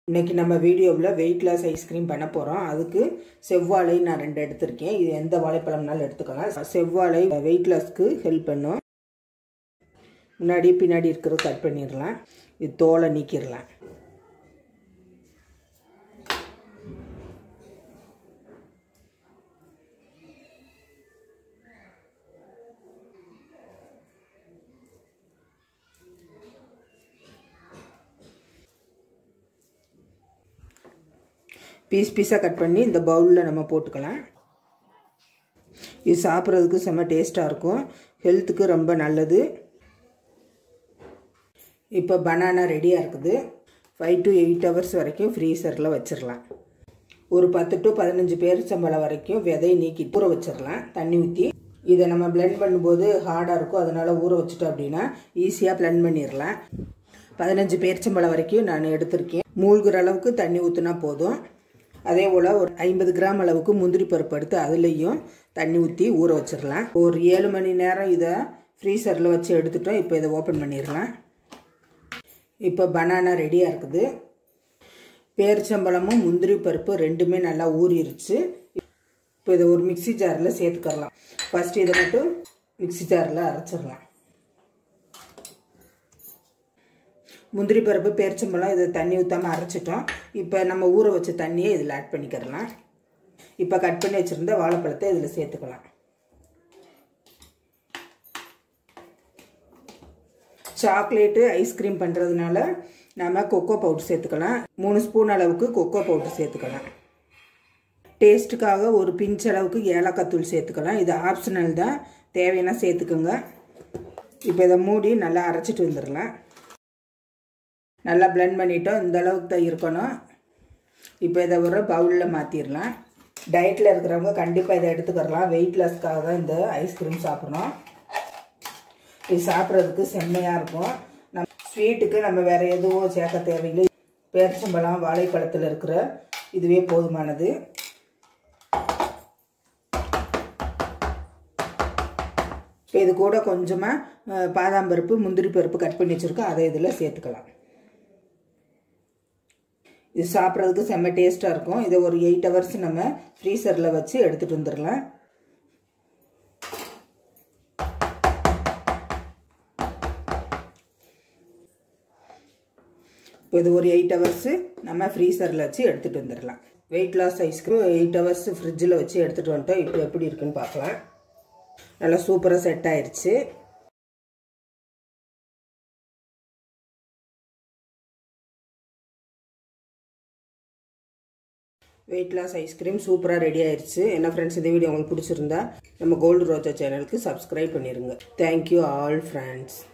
இன்னைக்கு நம்ம வீடியோவில் வெயிட் லாஸ் ஐஸ்கிரீம் பண்ண போகிறோம் அதுக்கு செவ்வாழை நான் ரெண்டு எடுத்திருக்கேன் இது எந்த வாழைப்பழம்னாலும் எடுத்துக்கலாம் செவ்வாழை வெயிட் லாஸ்க்கு ஹெல்ப் பண்ணும் முன்னாடி பின்னாடி இருக்கிறத கட் பண்ணிடலாம் இது தோலை நீக்கிடலாம் பீஸ் பீஸாக கட் பண்ணி இந்த பவுலில் நம்ம போட்டுக்கலாம் இது சாப்பிட்றதுக்கு செம்ம டேஸ்ட்டாக இருக்கும் ஹெல்த்துக்கு ரொம்ப நல்லது இப்போ பனானா ரெடியாக இருக்குது ஃபைவ் டு எயிட் ஹவர்ஸ் வரைக்கும் ஃப்ரீசரில் வச்சிடலாம் ஒரு பத்து டு பதினஞ்சு பேரிச்சம்பழம் வரைக்கும் விதை நீக்கி ஊற வச்சிடலாம் தண்ணி ஊற்றி இதை நம்ம பிளெண்ட் பண்ணும்போது ஹார்டாக இருக்கும் அதனால் ஊற வச்சுட்டோம் அப்படின்னா ஈஸியாக பிளெண்ட் பண்ணிடலாம் பதினஞ்சு பேரிச்சம்பழம் வரைக்கும் நான் எடுத்திருக்கேன் மூழ்கிற அளவுக்கு தண்ணி ஊற்றினா போதும் அதே போல் ஒரு ஐம்பது கிராம் அளவுக்கு முந்திரி பருப்பு எடுத்து அதுலேயும் தண்ணி ஊற்றி ஊற வச்சிடலாம் ஒரு ஏழு மணி நேரம் இதை ஃப்ரீசரில் வச்சு எடுத்துட்டோம் இப்போ இதை ஓப்பன் பண்ணிடலாம் இப்போ பனானா ரெடியாக இருக்குது பேரிச்சம்பழமும் முந்திரி பருப்பு ரெண்டுமே நல்லா ஊறிடுச்சு இப்போ இதை ஒரு மிக்சி ஜாரில் சேர்த்துக்கலாம் ஃபஸ்ட்டு இதை மட்டும் மிக்சி ஜாரில் அரைச்சிடலாம் முந்திரி பருப்பு பேரிச்சம்பழம் இதை தண்ணி ஊற்றாமல் அரைச்சிட்டோம் இப்போ நம்ம ஊற வச்ச தண்ணியை இதில் ஆட் பண்ணிக்கிறலாம் இப்போ கட் பண்ணி வச்சுருந்த வாழைப்பழத்தை இதில் சேர்த்துக்கலாம் சாக்லேட்டு ஐஸ்கிரீம் பண்ணுறதுனால நம்ம கொக்கோ பவுடர் சேர்த்துக்கலாம் மூணு ஸ்பூன் அளவுக்கு கொக்கோ பவுடர் சேர்த்துக்கலாம் டேஸ்ட்டுக்காக ஒரு பிஞ்ச் அளவுக்கு ஏலக்காய் தூள் சேர்த்துக்கலாம் இது ஆப்ஷனல் தான் தேவையான சேர்த்துக்கோங்க இப்போ இதை மூடி நல்லா அரைச்சிட்டு வந்துடலாம் நல்லா பிளெண்ட் பண்ணிட்டோம் இந்த அளவுக்கு தான் இருக்கணும் இப்போ இதை ஒரு பவுலில் மாற்றிடலாம் டயட்டில் இருக்கிறவங்க கண்டிப்பாக இதை எடுத்துக்கிறலாம் வெயிட் லாஸ்க்காக தான் இந்த ஐஸ்கிரீம் சாப்பிட்றோம் இது சாப்பிட்றதுக்கு செம்மையாக இருக்கும் நம்ம ஸ்வீட்டுக்கு நம்ம வேறு எதுவும் சேர்க்க தேவையில்லை பேரிச்சம்பழம் வாழைப்பழத்தில் இருக்கிற இதுவே போதுமானது இப்போ இது கூட கொஞ்சமாக பாதாம் பருப்பு முந்திரி பருப்பு கட் பண்ணி வச்சுருக்கோம் அதை இதில் சேர்த்துக்கலாம் இது சாப்பிட்றதுக்கு செம்ம டேஸ்ட்டாக இருக்கும் இதை ஒரு எயிட் ஹவர்ஸ் நம்ம ஃப்ரீசரில் வச்சு எடுத்துகிட்டு வந்துடலாம் இப்போ இது ஒரு எயிட் ஹவர்ஸு நம்ம ஃப்ரீசரில் வச்சு எடுத்துகிட்டு வந்துடலாம் weight loss ice cream eight hours ஃப்ரிட்ஜில் வச்சு எடுத்துகிட்டு வந்துட்டோம் இப்போ எப்படி இருக்குன்னு பார்க்கலாம் நல்லா சூப்பராக செட் ஆயிடுச்சு வெயிட் லாஸ் ஐஸ்கிரீம் சூப்பராக ரெடி ஆயிடுச்சு என்ன ஃப்ரெண்ட்ஸ் இந்த வீடியோ உங்களுக்கு பிடிச்சிருந்தா நம்ம கோல்டு ரோஜா சேனலுக்கு சப்ஸ்கிரைப் பண்ணிடுங்க தேங்க்யூ ஆல் ஃப்ரெண்ட்ஸ்